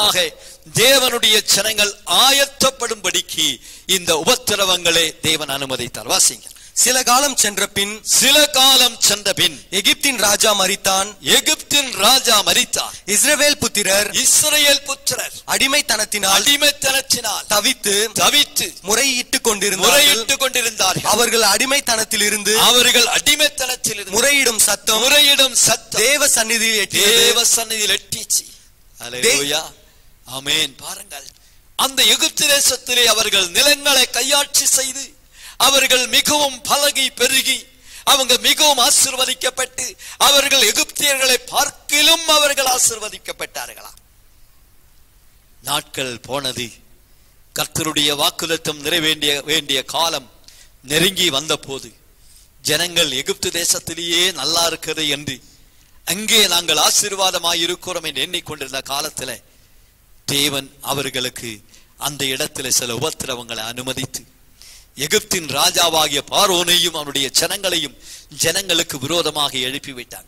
வருகைக்காக தேவனுடைய ஜனங்கள் ஆயத்தப்படும்படிக்கு இந்த உபத்திரவங்களை தேவன் அனுமதித்தார் வாசிங்க சில காலம் சென்ற பின் சில காலம் சென்ற பின் எகிப்தின் ராஜா மரித்தான் எகிப்தின் ராஜா மரித்தார் இஸ்ரவேல் புத்திரர் இஸ்ரவேல் புத்திரர் அடிமைத்தனத்தினால் அடிமைத்தனத்தினால் தவித்து தவித்து முறையிட்டுக் கொண்டிருந்தார்கள் முறையிட்டுக் கொண்டிருந்தார்கள் அவர்கள் அடிமைத்தனத்திலிருந்து அவர்கள் அடிமைத்தனத்தில் இருந்து முறையிடும் சத்தம் முறையிடும் சத்தம் தேவ சந்நிதியில் எட்டியது தேவ சந்நிதியில் எட்டிச்சு அல்லேலூயா ஆமென் பாருங்கள் அந்த எகிப்து தேசத்திலே அவர்கள் நிலங்களை கையாட்சி செய்து அவர்கள் மிகவும் பழகி பெருகி அவங்க மிகவும் ஆசிர்வதிக்கப்பட்டு அவர்கள் எகிப்தியர்களை பார்க்கிலும் அவர்கள் ஆசிர்வதிக்கப்பட்டார்களாம் நாட்கள் போனது கர்த்தருடைய வாக்குதத்தம் நிறைவேண்டிய வேண்டிய காலம் நெருங்கி வந்தபோது ஜனங்கள் எகிப்து தேசத்திலேயே நல்லா இருக்கிறது என்று அங்கே நாங்கள் ஆசீர்வாதமாய் இருக்கிறோம் என்று எண்ணிக்கொண்டிருந்த காலத்துல தேவன் அவர்களுக்கு அந்த இடத்துல சில உபத்திரவங்களை அனுமதித்து எகிப்தின் ராஜாவாகிய பார்வோனையும் அவனுடைய ஜனங்களையும் ஜனங்களுக்கு விரோதமாக எழுப்பி விட்டாங்க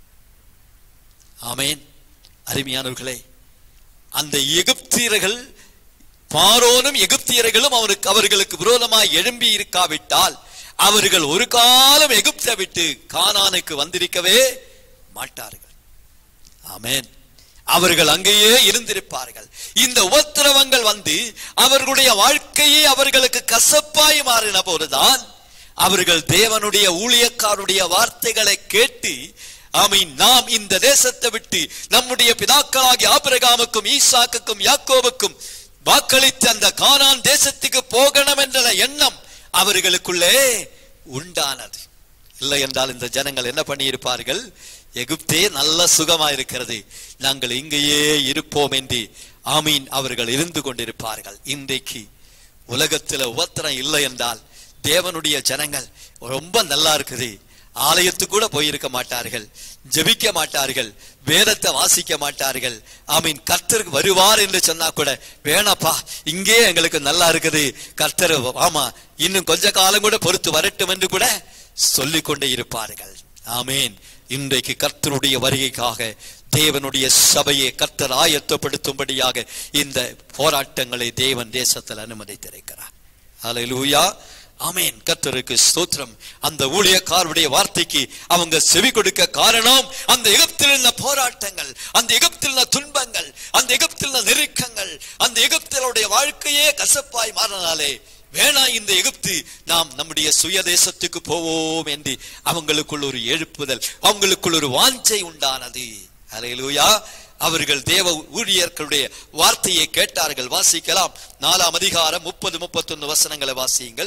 ஆமேன் அருமையானவர்களே அந்த எகிப்தியர்கள் பாரோனும் எகிப்தியர்களும் அவருக்கு அவர்களுக்கு விரோதமாய் எழும்பி இருக்காவிட்டால் அவர்கள் ஒரு காலம் எகிப்தை விட்டு கானானுக்கு வந்திருக்கவே மாட்டார்கள் ஆமென் அவர்கள் அங்கேயே இருந்திருப்பார்கள் இந்த உபத்திரவங்கள் வந்து அவர்களுடைய வாழ்க்கையே அவர்களுக்கு கசப்பாய் மாறின போதுதான் அவர்கள் தேவனுடைய ஊழியக்காருடைய வார்த்தைகளை கேட்டு ஆமீன் நாம் இந்த தேசத்தை விட்டு நம்முடைய பிதாக்களாகிய ஆபிரகாமுக்கும் ஈசாக்குக்கும் யாக்கோவுக்கும் வாக்களித்த அந்த கானான் தேசத்துக்கு போகணும் என்ற எண்ணம் அவர்களுக்குள்ளே உண்டானது இல்லை என்றால் இந்த ஜனங்கள் என்ன பண்ணியிருப்பார்கள் எகிப்தே நல்ல சுகமா இருக்கிறது நாங்கள் இங்கேயே இருப்போம் என்று ஆமீன் அவர்கள் இருந்து கொண்டிருப்பார்கள் இன்றைக்கு உலகத்துல உபத்திரம் இல்லை என்றால் தேவனுடைய ஜனங்கள் ரொம்ப நல்லா இருக்குது ஆலயத்துக்கு கூட போயிருக்க மாட்டார்கள் ஜெபிக்க மாட்டார்கள் வேதத்தை வாசிக்க மாட்டார்கள் ஆமீன் கர்த்தர் வருவார் என்று சொன்னா கூட வேணாப்பா இங்கே எங்களுக்கு நல்லா இருக்குது கர்த்தர் ஆமா இன்னும் கொஞ்ச காலம் கூட பொறுத்து வரட்டும் என்று கூட சொல்லிக் கொண்டே இருப்பார்கள் ஆமேன் இன்றைக்கு கர்த்தருடைய வருகைக்காக தேவனுடைய சபையை கர்த்தர் ஆயத்தப்படுத்தும்படியாக இந்த போராட்டங்களை தேவன் தேசத்தில் அனுமதித்திருக்கிறார் ஹalleluya ஆமென் கர்த்தருக்கு ஸ்தோத்திரம் அந்த ஊழியக்காரருடைய வார்த்தைக்கு அவங்க செவி கொடுக்க காரணம் அந்த எகிப்தில் இருந்த போராட்டங்கள் அந்த எகிப்தில் இருந்த துன்பங்கள் அந்த எகிப்தில் இருந்த நெருக்கங்கள் அந்த எகிப்திலுடைய வாழ்க்கையே கசப்பாய் மாறினாலே வேணா இந்த எகிப்து நாம் நம்முடைய சுய தேசத்துக்கு போவோம் என்று அவங்களுக்குள் ஒரு எழுப்புதல் அவங்களுக்குள் ஒரு வாஞ்சை உண்டானது அலையலூயா அவர்கள் தேவ ஊழியர்களுடைய வார்த்தையை கேட்டார்கள் வாசிக்கலாம் நாலாம் அதிகாரம் முப்பது முப்பத்தொன்னு வசனங்களை வாசியுங்கள்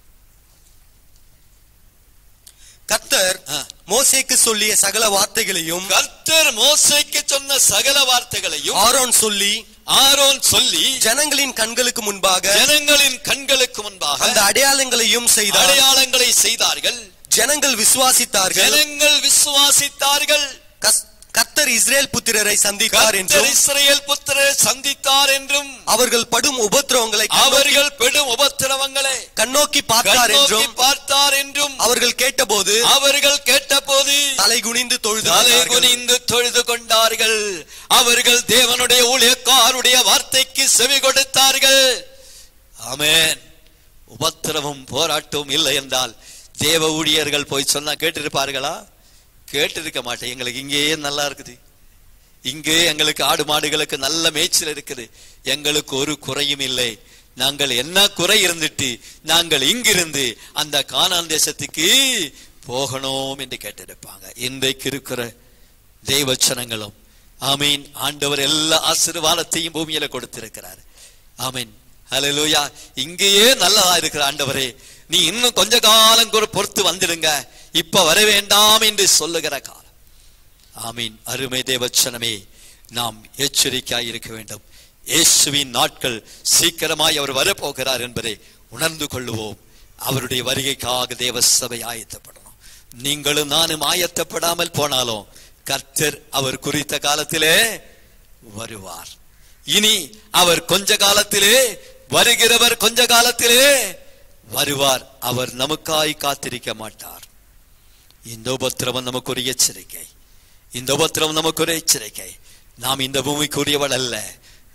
கர்த்தர் ஆ. மோசேக்கு சொல்லிய சகல வார்த்தைகளையும் கர்த்தர் மோசைக்கு சொன்ன சகல வார்த்தைகளையும் ஆரோன் சொல்லி ஆரோன் சொல்லி ஜனங்களின் கண்களுக்கு முன்பாக ஜனங்களின் கண்களுக்கு முன்பாக அந்த அடையாளங்களையும் செய்தார் அடையாளங்களை செய்தார்கள் ஜனங்கள் விசுவாசித்தார்கள் ஜனங்கள் விசுவாசித்தார்கள் கஸ்- கர்த்தர் இஸ்ரேல் புத்திரரை சந்தித்தார் கர்த்தர் என்றும் இஸ்ரவேல் புத்திரரை சந்தித்தார் என்றும் அவர்கள் படும் உபத்திரவங்களை கண்ணோக்கி- அவர்கள் பெடும் உபத்திரவங்களை கண்ணோக்கி பார்த்தார் கண்ணோக்கி என்றும் பார்த்தார் என்றும் அவர்கள் கேட்டபோது அவர்கள் கேட்டபோது தலை குனிந்து தொழுது தலை கொண்டார்கள். குனிந்து தொழுது கொண்டார்கள் அவர்கள் தேவனுடைய ஊழியக்காருடைய வார்த்தைக்கு செவி கொடுத்தார்கள் ஆமென் உபத்திரவும் போராட்டமும் இல்லை என்றால் தேவ ஊழியர்கள் போய் சொன்னா கேட்டிருப்பார்களா கேட்டிருக்க மாட்டேன் எங்களுக்கு இங்கேயே நல்லா இருக்குது இங்கே எங்களுக்கு ஆடு மாடுகளுக்கு நல்ல மேய்ச்சல் இருக்குது எங்களுக்கு ஒரு குறையும் இல்லை நாங்கள் என்ன குறை இருந்துட்டு நாங்கள் இங்கிருந்து அந்த கானான் தேசத்துக்கு போகணும் என்று கேட்டிருப்பாங்க இன்றைக்கு இருக்கிற தெய்வச்சனங்களும் ஆமீன் ஆண்டவர் எல்லா ஆசீர்வாதத்தையும் பூமியில கொடுத்திருக்கிறார் ஆமீன் ஹalleluya இங்கேயே நல்லதா இருக்கிற ஆண்டவரே நீ இன்னும் கொஞ்ச காலம் கூட பொறுத்து வந்துடுங்க இப்ப வர வேண்டாம் என்று சொல்லுகிற காலம் ஆமீன் அருமை தேவச்சனமே நாம் எச்சரிக்கையாய் இருக்க வேண்டும் இயேசுவின் நாட்கள் சீக்கிரமாய் அவர் வரப்போகிறார் என்பதை உணர்ந்து கொள்ளுவோம் அவருடைய வருகைக்காக தேவ சபை ஆயத்தப்படணும் நீங்களும் நானும் ஆயத்தப்படாமல் போனாலும் கர்த்தர் அவர் குறித்த காலத்திலே வருவார் இனி அவர் கொஞ்ச காலத்திலே வருகிறவர் கொஞ்ச காலத்திலே வருவார் அவர் நமக்காய் காத்திருக்க மாட்டார் இந்த உபத்திரவம் நமக்கு ஒரு எச்சரிக்கை இந்த உபத்திரவம் நமக்கு ஒரு எச்சரிக்கை நாம் இந்த பூமிக்குரியவள் அல்ல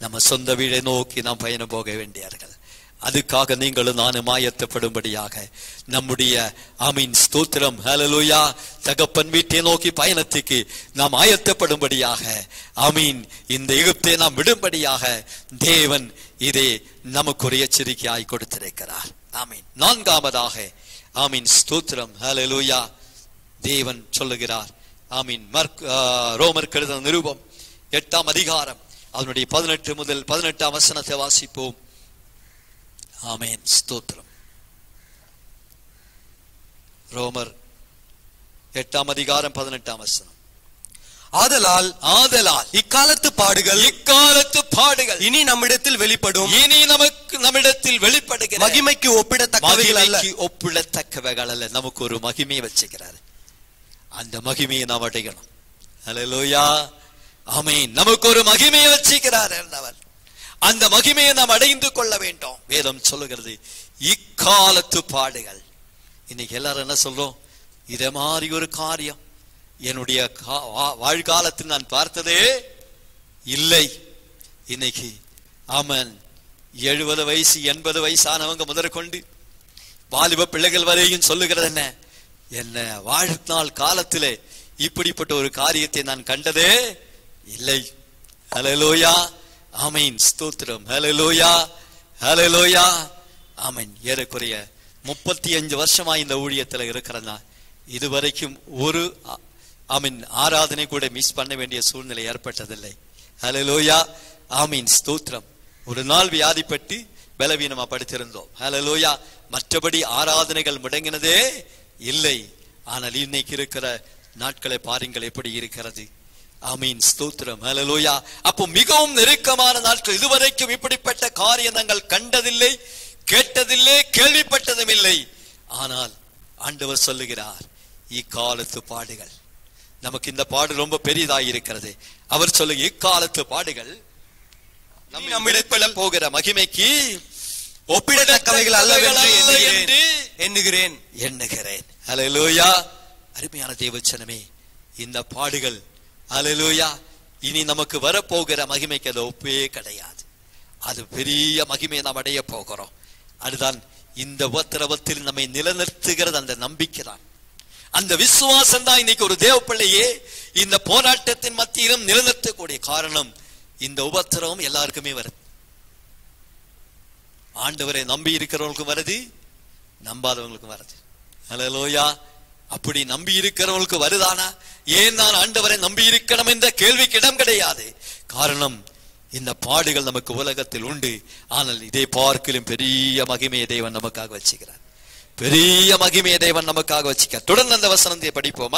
நம்ம சொந்த வீடை நோக்கி நாம் பயணம் போக வேண்டியார்கள் அதுக்காக நீங்களும் நானும் ஆயத்தப்படும்படியாக நம்முடைய ஆமீன் ஸ்தோத்திரம் ஹalleluya தகப்பன் வீட்டை நோக்கி பயணத்துக்கு நாம் ஆயத்தப்படும்படியாக ஆமீன் இந்த எகிப்தை நாம் விடும்படியாக தேவன் இதை நமக்கு ஒரு எச்சரிக்கையாய் கொடுத்திருக்கிறார் ஆமீன் நான்காவதாக ஆமீன் ஸ்தோத்திரம் ஹalleluya தேவன் சொல்லுகிறார் ஆமீன் மர்க் ஆ, ரோமர் கழுத நிருபம் எட்டாம் அதிகாரம் அதனுடைய பதினெட்டு முதல் பதினெட்டாம் வசனத்தை வாசிப்போம் ஆமேன் ஸ்தோத்திரம் ரோமர் எட்டாம் அதிகாரம் பதினெட்டாம் வசனம் ஆதலால் ஆதலால் இக்காலத்து பாடுகள் இக்காலத்து பாடுகள் இனி நம்மிடத்தில் வெளிப்படும் இனி நமக்கு நம்மிடத்தில் வெளிப்படுகிற மகிமைக்கு ஒப்பிடத்தக்கவைகள் அல்ல மகிமைக்கு ஒப்பிடத்தக்கவைகள் அல்ல நமக்கு ஒரு மகிமையை வச்சுக்கிறாரு அந்த மகிமையை நாம் அடையணும் ஹalleluya ஆமென் நமக்கு ஒரு மகிமையை வச்சுக்கிறார் அவர் அந்த மகிமையை நாம் அடைந்து கொள்ள வேண்டும் வேதம் சொல்லுகிறது இக்காலத்து பாடுகள் இன்னைக்கு எல்லாரும் என்ன சொல்றோம் இதே மாதிரி ஒரு காரியம் என்னுடைய கா- வா- வாழ்காலத்தில் நான் பார்த்ததே இல்லை இன்னைக்கு ஆமன் எழுபது வயசு எண்பது வயசானவங்க முதற்கொண்டு வாலிப பிள்ளைகள் வரையும் சொல்லுகிறது என்ன என்ன வாழ்நாள் காலத்திலே இப்படிப்பட்ட ஒரு காரியத்தை நான் கண்டதே இல்லை ஹalleluya ஆமென் ஸ்தோத்திரம் ஹalleluya ஹalleluya ஆமென் ஏறக்குறைய முப்பத்தி அஞ்சு வருஷமா இந்த ஊழியத்துல இருக்கிறதா இதுவரைக்கும் ஒரு ஆ- ஆமென் ஆராதனை கூட மிஸ் பண்ண வேண்டிய சூழ்நிலை ஏற்பட்டதில்லை ஹalleluya ஆமென் ஸ்தோத்திரம் ஒரு நாள் வியாதிப்பட்டு பலவீனமா படுத்திருந்தோம் ஹalleluya மற்றபடி ஆராதனைகள் முடங்கினதே இல்லை ஆனால் இன்னைக்கு இருக்கிற நாட்களை பாருங்கள் எப்படி இருக்கிறது ஆமீன் ஸ்தோத்திரம் ஹalleluya அப்போ மிகவும் நெருக்கமான நாட்கள் இதுவரைக்கும் இப்படிப்பட்ட காரியம் நாங்கள் கண்டதில்லை கேட்டதில்லை கேள்விப்பட்டதும் இல்லை ஆனால் ஆண்டவர் சொல்லுகிறார் இக்காலத்து பாடுகள் நமக்கு இந்த பாடு ரொம்ப பெரிதாய் இருக்கிறது அவர் சொல்லு இக்காலத்து பாடுகள் நம்மிடத்தில் நம்மிடத்தில் போகிற மகிமைக்கு ஒப்பிடத்தக்கவைகள் அல்லவென்று அல்ல எண்ணுகிறேன் என்று எண்ணுகிறேன் எண்ணுகிறேன் ஹalleluya அருமையான தேவச்சனமே இந்த பாடுகள் ஹalleluya இனி நமக்கு வரப்போகிற மகிமைக்கு அது ஒப்பே கிடையாது அது பெரிய மகிமையை நாம் அடைய போகிறோம் அதுதான் இந்த உபத்திரவத்தில் நம்மை நிலநிறுத்துகிறது அந்த நம்பிக்கை தான் அந்த விசுவாசம் தான் இன்னைக்கு ஒரு தேவ பிள்ளையே இந்த போராட்டத்தின் மத்தியிலும் நிலநிறுத்தக்கூடிய காரணம் இந்த உபத்திரவம் எல்லாருக்குமே வருது ஆண்டவரை நம்பி இருக்கிறவங்களுக்கும் வருது நம்பாதவங்களுக்கும் வருது ஹalleluya அப்படி நம்பி இருக்கிறவங்களுக்கு வருதானா ஏன் நான் ஆண்டவரை நம்பி இருக்கணும் என்ற கேள்விக்கு இடம் கிடையாது காரணம் இந்த பாடுகள் நமக்கு உலகத்தில் உண்டு ஆனால் இதை பார்க்கலும் பெரிய மகிமையை தேவன் நமக்காக வச்சுக்கிறார் பெரிய மகிமையை தேவன் நமக்காக வச்சுக்கிறார் தொடர்ந்து அந்த வசனத்தை படிப்போமா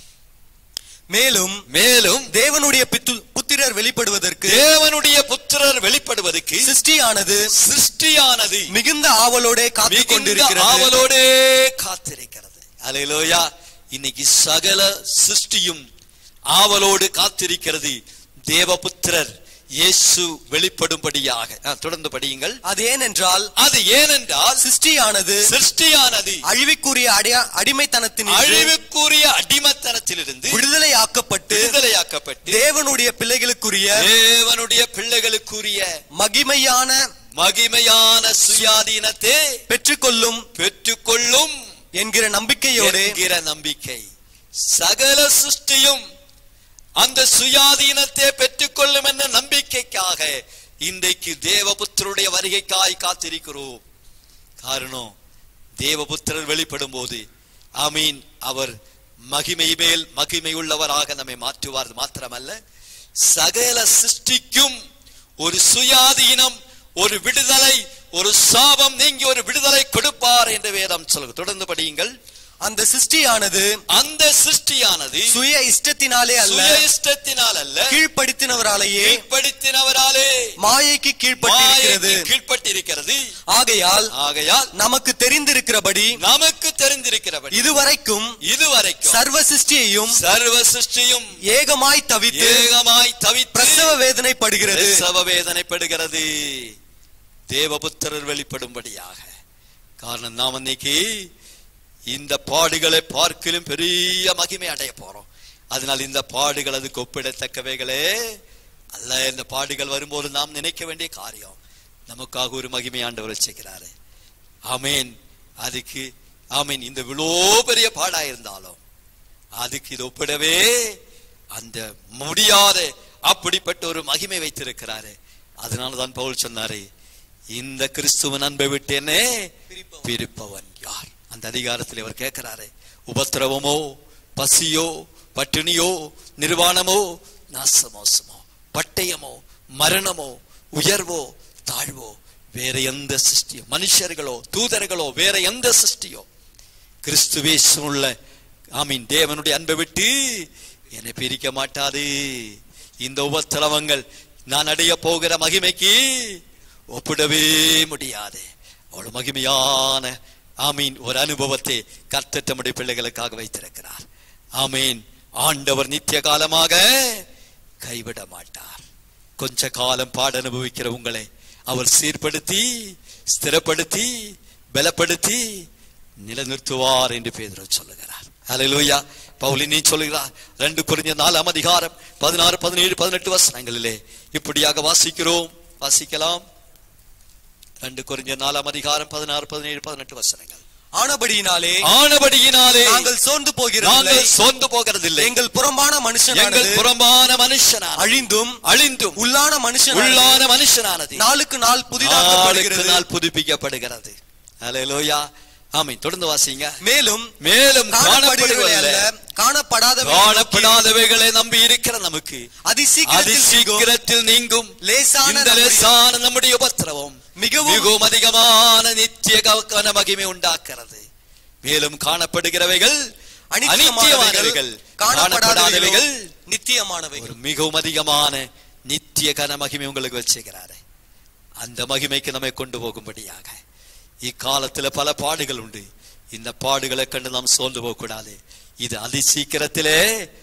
மேலும் மேலும் தேவனுடைய பித்து- புத்திரர் வெளிப்படுவதற்கு தேவனுடைய புத்திரர் வெளிப்படுவதற்கு சிருஷ்டியானது சிருஷ்டியானது மிகுந்த ஆவலோடே காத்துக் மிகுந்த கொண்டிருக்கிறது ஆவலோடே காத்திருக்கிறது அல்லேலூயா இன்னைக்கு சகல சிருஷ்டியும் ஆவலோடு காத்திருக்கிறது தேவபுத்திரர் இயேசு வெளிப்படும்படியாக ஆ, தொடர்ந்து படியுங்கள் அது ஏனென்றால் அது ஏனென்றால் சிருஷ்டியானது சிருஷ்டியானது அழிவுக்குரிய அடைய அடிமைத்தனத்தின் அழிவுக்குரிய அடிமத்தனத்திலிருந்து விடுதலை ஆக்கப்பட்டு விடுதலையாக்கப்பட்டு தேவனுடைய பிள்ளைகளுக்குரிய தேவனுடைய பிள்ளைகளுக்குரிய மகிமையான மகிமையான சுயாதீனத்தை பெற்றுக்கொள்ளும் பெற்றுக்கொள்ளும் என்கிற நம்பிக்கையோடு என்கிற நம்பிக்கை சகல சிருஷ்டியும் அந்த சுயாதீனத்தை பெற்றுக்கொள்ளும் என்ற நம்பிக்கைக்காக இன்றைக்கு தேவபுத்தருடைய வருகைக்காய் காத்திருக்கிறோம் காரணம் தேவபுத்திரர் வெளிப்படும் போது ஆமீன் அவர் மகிமை மேல் மகிமை உள்ளவராக நம்மை மாற்றுவார் மாத்திரமல்ல சகல சிருஷ்டிக்கும் ஒரு சுயாதீனம் ஒரு விடுதலை ஒரு சாபம் நீங்கி ஒரு விடுதலை கொடுப்பார் என்று வேதம் சொல்லுங்க தொடர்ந்து படியுங்கள் அந்த சிருஷ்டியானது அந்த சிருஷ்டியானது சுய இஷ்டத்தினாலே அல்ல சுய இஷ்டத்தினால் அல்ல கீழ்ப்படுத்தினவராலேயே கீழ்ப்படுத்தினவராலே மாயைக்கு கீழ்ப்பட்டிருக்கிறது மாயைக்கு கீழ்ப்பட்டிருக்கிறது ஆகையால் ஆகையால் நமக்கு தெரிந்திருக்கிறபடி நமக்கு தெரிந்திருக்கிறபடி இதுவரைக்கும் இதுவரைக்கும் சர்வ சிருஷ்டியையும் சர்வ சிருஷ்டியும் ஏகமாய் தவித்து ஏகமாய் தவித்து பிரசவ வேதனைப்படுகிறது பிரசவ வேதனைப்படுகிறது தேவபுத்திரர் வெளிப்படும்படியாக காரணம் நாம் இன்னைக்கு இந்த பாடுகளை பார்க்கிலும் பெரிய மகிமை அடைய போறோம் அதனால் இந்த பாடுகள் அதுக்கு ஒப்பிடத்தக்கவைகளே அல்ல இந்த பாடுகள் வரும்போது நாம் நினைக்க வேண்டிய காரியம் நமக்காக ஒரு மகிமை ஆண்டவர் வச்சுக்கிறாரு ஆமேன் அதுக்கு ஆமீன் இந்த இவ்வளோ பெரிய பாடா இருந்தாலும் அதுக்கு இது ஒப்பிடவே அந்த முடியாத அப்படிப்பட்ட ஒரு மகிமை வைத்திருக்கிறாரு அதனால தான் பவுல் சொன்னாரு இந்த கிறிஸ்துவன் அன்பை விட்டு என்ன பிரிப்பவன் யார் அந்த அதிகாரத்தில் அவர் கேட்கிறாரு உபத்திரவமோ பசியோ பட்டினியோ நிர்வாணமோ நாசமோசமோ பட்டயமோ மரணமோ உயர்வோ தாழ்வோ வேற எந்த சிருஷ்டியோ மனுஷர்களோ தூதர்களோ வேற எந்த சிருஷ்டியோ கிறிஸ்துவேசுள்ள ஆமீன் தேவனுடைய அன்பை விட்டு என்னை பிரிக்க மாட்டாது இந்த உபத்திரவங்கள் நான் அடைய போகிற மகிமைக்கு ஒப்பிடவே முடியாது அவ்வளவு மகிமையான ஆமீன் ஒரு அனுபவத்தை கர்த்தர் தம்முடைய பிள்ளைகளுக்காக வைத்திருக்கிறார் ஆமீன் ஆண்டவர் நித்திய காலமாக கைவிட மாட்டார் கொஞ்ச காலம் பாட அனுபவிக்கிற உங்களை அவர் சீர்படுத்தி ஸ்திரப்படுத்தி பலப்படுத்தி நிலநிறுத்துவார் என்று பேதர் சொல்லுகிறார் ஹalleluya பவுலி நீ சொல்லுகிறார் ரெண்டு குறிஞ்ச நாலாம் அதிகாரம் பதினாறு பதினேழு பதினெட்டு வசனங்களிலே இப்படியாக வாசிக்கிறோம் வாசிக்கலாம் ரெண்டு குறிஞ்ச நாலாம் அதிகாரம் பதினாறு பதினேழு பதினெட்டு வசனங்கள் ஆனபடியினாலே ஆனபடியினாலே நாங்கள் சோர்ந்து போகிறதில்லை நாங்கள் சோர்ந்து போகிறதில்லை எங்கள் புறம்பான எங்கள் மனுஷனானது புறம்பான மனுஷனான அழிந்தும் அழிந்தும் உள்ளான மனுஷன் உள்ளான மனுஷனானது நாளுக்கு நாள் நாளுக்கு புதிதாக்கப்படுகிறது நாள் புதுப்பிக்கப்படுகிறது ஹalleluya ஆமென் தொடர்ந்து வாசிங்க மேலும் மேலும் காணப்படுகிறவை அல்ல காணப்படுகிறவர்கள் காணப்படாதவை காணப்படாதவைகளை நம்பி இருக்கிற நமக்கு அதிசீக்கிரத்தில் நீங்கும் அதிசீக்கிரத்தில் நீங்கும் லேசான இந்த நம்முடைய- லேசான நம்முடைய உபத்திரவம் மிகவும் மிகவும் அதிகமான நித்திய கன மகிமை உண்டாக்குறது மேலும் காணப்படுகிறவைகள் அனித்தியமானவைகள் அனித்தியமானவைகள் காணப்படாதவைகள் காணப்படாதவைகள் நித்தியமானவைகள் ஒரு மிகவும் அதிகமான நித்திய கன மகிமை உங்களுக்கு வச்சுக்கிறாரு அந்த மகிமைக்கு நம்மை கொண்டு போகும்படியாக இக்காலத்துல பல பாடுகள் உண்டு இந்த பாடுகளை கண்டு நாம் சோர்ந்து போக கூடாது இது அதி சீக்கிரத்திலே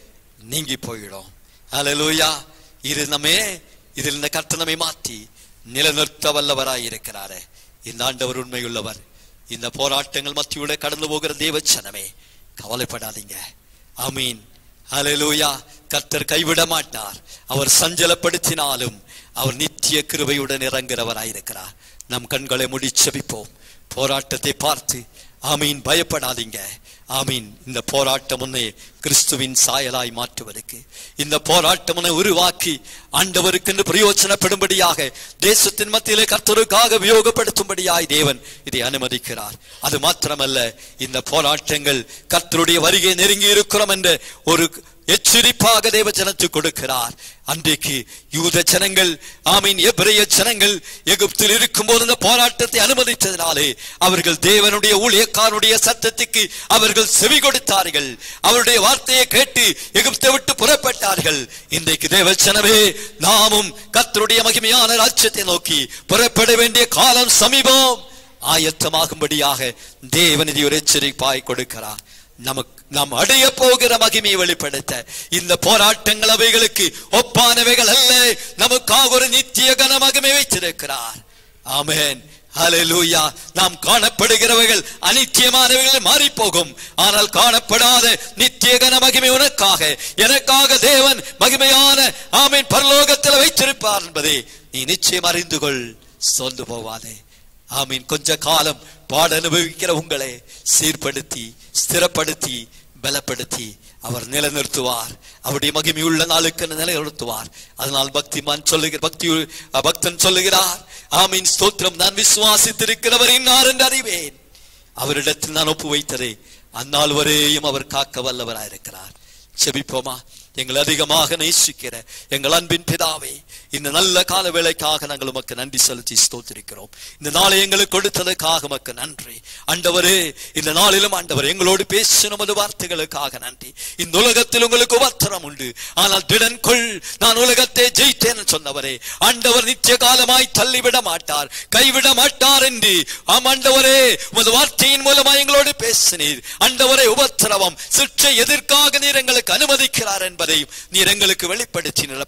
நீங்கி போயிடும் அல்லேலூயா இது நம்மே இதில் இந்த கர்த்தர் நம்மை மாற்றி நிலநிறுத்த வல்லவராய் இருக்கிறாரே இந்த ஆண்டவர் உண்மையுள்ளவர் இந்த போராட்டங்கள் மத்தியோட கடந்து போகிற தேவச்சனமே கவலைப்படாதீங்க ஆமீன் ஹalleluya கர்த்தர் கைவிட மாட்டார் அவர் சஞ்சலப்படுத்தினாலும் அவர் நித்திய கிருபையுடன் இறங்குறவராயிருக்கிறார் நம் கண்களை மூடி செபிப்போம் போராட்டத்தை பார்த்து ஆமீன் பயப்படாதீங்க ஆமீன் இந்த போராட்டம் உன்னை கிறிஸ்துவின் சாயலாய் மாற்றுவதற்கு இந்த போராட்டம் உன்னை உருவாக்கி ஆண்டவருக்கு என்று பிரயோஜனப்படும்படியாக தேசத்தின் மத்தியிலே கர்த்தருக்காக உபயோகப்படுத்தும்படியாய் தேவன் இதை அனுமதிக்கிறார் அது மாத்திரமல்ல இந்த போராட்டங்கள் கர்த்தருடைய வருகை நெருங்கி இருக்கிறோம் என்ற ஒரு எச்சரிப்பாக தேவ ஜனத்துக்கு கொடுக்கிறார் அன்றைக்கு யூத ஜனங்கள் ஆமீன் எபிரேய ஜனங்கள் எகிப்தில் இருக்கும்போது இந்த போராட்டத்தை அனுமதித்ததினாலே அவர்கள் தேவனுடைய ஊழியக்காரனுடைய சத்தத்துக்கு அவர்கள் செவி கொடுத்தார்கள் அவருடைய வார்த்தையை கேட்டு எகிப்தை விட்டு புறப்பட்டார்கள் இன்றைக்கு தேவ ஜனமே நாமும் கர்த்தருடைய மகிமையான ராஜ்யத்தை நோக்கி புறப்பட வேண்டிய காலம் சமீபம் ஆயத்தமாகும்படியாக தேவன் இதை ஒரு எச்சரிப்பாய் கொடுக்கிறார் நமக்கு நாம் அடைய போகிற மகிமையை வெளிப்படுத்த இந்த போராட்டங்கள் அவைகளுக்கு ஒப்பானவைகள் அல்ல நமக்காக ஒரு நித்திய கன மகிமை வைத்திருக்கிறார் ஆமென் ஹalleluya நாம் காணப்படுகிறவைகள் அனித்தியமானவைகள் மாறி போகும் ஆனால் காணப்படாத நித்திய கன மகிமை உனக்காக எனக்காக தேவன் மகிமையான ஆமென் பரலோகத்தில் வைத்திருப்பார் என்பதை நீ நிச்சயம் அறிந்து கொள் சோர்ந்து போவாதே ஆமீன் கொஞ்ச காலம் பாட அனுபவிக்கிற உங்களை சீர்படுத்தி ஸ்திரப்படுத்தி பலப்படுத்தி அவர் நிலைநிறுத்துவார் அவருடைய மகிமையுள்ள நாளுக்கு நிலைநிறுத்துவார் அதனால் பக்திமான் சொல்லுகிற பக்தி பக்தன் சொல்லுகிறார் ஆமீன் ஸ்தோத்திரம் நான் விசுவாசித்திருக்கிறவர் இன்னார் என்று அறிவேன் அவரிடத்தில் நான் ஒப்பு வைத்ததை அந்நாள் வரையும் அவர் காக்க வல்லவராயிருக்கிறார் செபிப்போமா எங்களை அதிகமாக நேசிக்கிற எங்கள் அன்பின் பிதாவே இந்த நல்ல கால வேளைக்காக நாங்கள் உமக்கு நன்றி செலுத்தி ஸ்தோத்திருக்கிறோம் இந்த நாளை எங்களுக்கு கொடுத்ததற்காக உமக்கு நன்றி ஆண்டவரே இந்த நாளிலும் ஆண்டவர் எங்களோடு பேசின நமது வார்த்தைகளுக்காக நன்றி இந்த உலகத்தில் உங்களுக்கு உபத்திரம் உண்டு ஆனால் திடன் கொள் நான் உலகத்தை ஜெயித்தேன் சொன்னவரே ஆண்டவர் நித்திய காலமாய் தள்ளிவிட மாட்டார் கைவிட மாட்டார் என்று ஆம் ஆண்டவரே உமது வார்த்தையின் மூலமாய் எங்களோடு பேசினீர் ஆண்டவரே உபத்திரவம் சிற்றை எதற்காக நீர் எங்களுக்கு அனுமதிக்கிறார் என்பதை நீர் எங்களுக்கு வெளிப்படுத்தினப்பா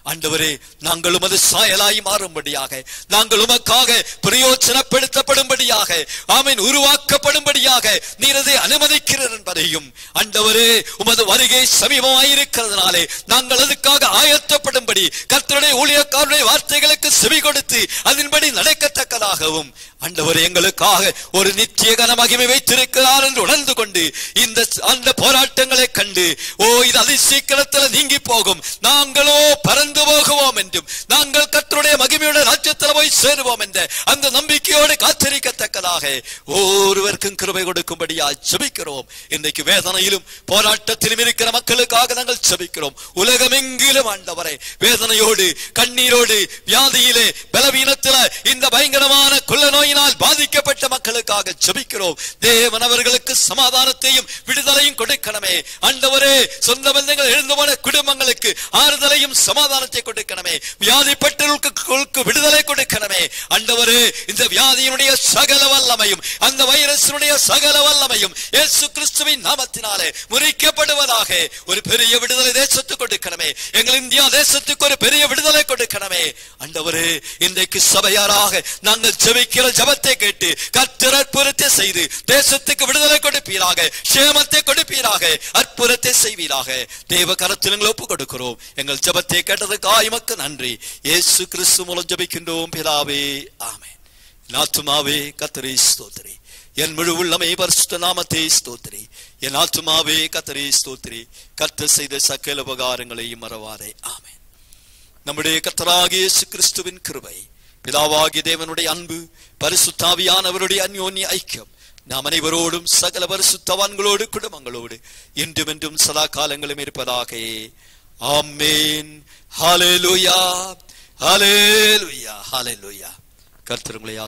ஆண்டவரே நாங்கள் உமது சாயலாய் மாறும்படியாக நாங்கள் உமக்காக பிரயோஜனப்படுத்தப்படும்படியாக ஆமீன் உருவாக்கப்படும்படியாக நீர் அதை அனுமதிக்கிறார் என்பதையும் ஆண்டவரே உமது வருகை சமீபமாயிருக்கிறதுனாலே நாங்கள் அதுக்காக ஆயத்தப்படும்படி கர்த்தருடைய ஊழியக்காரருடைய வார்த்தைகளுக்கு செவி கொடுத்து அதன்படி நடக்கத்தக்கதாகவும் ஆண்டவர் எங்களுக்காக ஒரு நித்திய கன மகிமை வைத்திருக்கிறார் என்று உணர்ந்து கொண்டு இந்த அந்த போராட்டங்களை கண்டு ஓ இது அதி சீக்கிரத்தில் நீங்கி போகும் நாங்களோ பறந்து போகுவோம் என்றும் நாங்கள் கர்த்தருடைய மகிமையுடைய ராஜ்யத்தில் போய் சேருவோம் என்ற அந்த நம்பிக்கையோடு காத்திருக்கத்தக்கதாக ஒருவருக்கும் கிருபை கொடுக்கும்படியா ஜெபிக்கிறோம் இன்றைக்கு வேதனையிலும் போராட்டத்திலும் இருக்கிற மக்களுக்காக நாங்கள் ஜெபிக்கிறோம் உலகமெங்கிலும் ஆண்டவரை வேதனையோடு கண்ணீரோடு வியாதியிலே பலவீனத்தில இந்த பயங்கரமான கொள்ள நோயினால் பாதிக்கப்பட்ட மக்களுக்காக ஜெபிக்கிறோம் தேவன் அவர்களுக்கு சமாதானத்தையும் விடுதலையும் கொடுக்கணுமே ஆண்டவரே சொந்த பந்தங்கள் எழுந்து போன குடும்பங்களுக்கு ஆறுதலையும் சமாதானத்தை கொடுக்கணுமே வியாதிப்பட்டவர்களுக்கு விடுதலை கொடுக்கணுமே ஆண்டவரே இந்த வியாதியினுடைய சகல வல்லமையும் அந்த வைரஸினுடைய சகல வல்லமையும் இயேசு கிறிஸ்துவின் நாமத்தினாலே முறிக்கப்படுவதாக ஒரு பெரிய விடுதலை தேசத்துக்கு கொடுக்கணுமே எங்கள் இந்தியா தேசத்துக்கு ஒரு பெரிய விடுதலை கொடுக்கணுமே ஆண்டவரே இன்றைக்கு சபையாராக நாங்கள் ஜெபிக்கிற ஜெபத்தை கேட்டு கர்த்தர் அற்புதத்தை செய்து தேசத்துக்கு விடுதலை கொடுப்பீராக சேமத்தை கொடுப்பீராக அற்புதத்தை செய்வீராக தேவ கரத்தில் எங்களை ஒப்பு கொடுக்கிறோம் எங்கள் ஜெபத்தை கேட்டதுக்காக எமக்கு நன்றி இயேசு கிறிஸ்து மூலம் ஜெபிக்கின்றோம் பிதாவே ஆமென் நாத்துமாவே கத்தரி ஸ்தோத்திரி என் முழு உள்ளமை பரிசுத்த நாமத்தை ஸ்தோத்திரி என் ஆத்துமாவே கத்தரி ஸ்தோத்திரி கத்த செய்த சகல உபகாரங்களையும் மறவாதே ஆமென் நம்முடைய கத்தராகிய இயேசு கிறிஸ்துவின் கிருபை பிதாவாகிய தேவனுடைய அன்பு பரிசுத்தாவியானவருடைய அந்யோன்ய ஐக்கியம் நாம் அனைவரோடும் சகல பரிசுத்தவான்களோடு குடும்பங்களோடு இன்றும் என்றும் சதா காலங்களும் இருப்பதாக ஆமேன் ஹalleluya ஹalleluya ஹalleluya கர்த்தர் உங்களை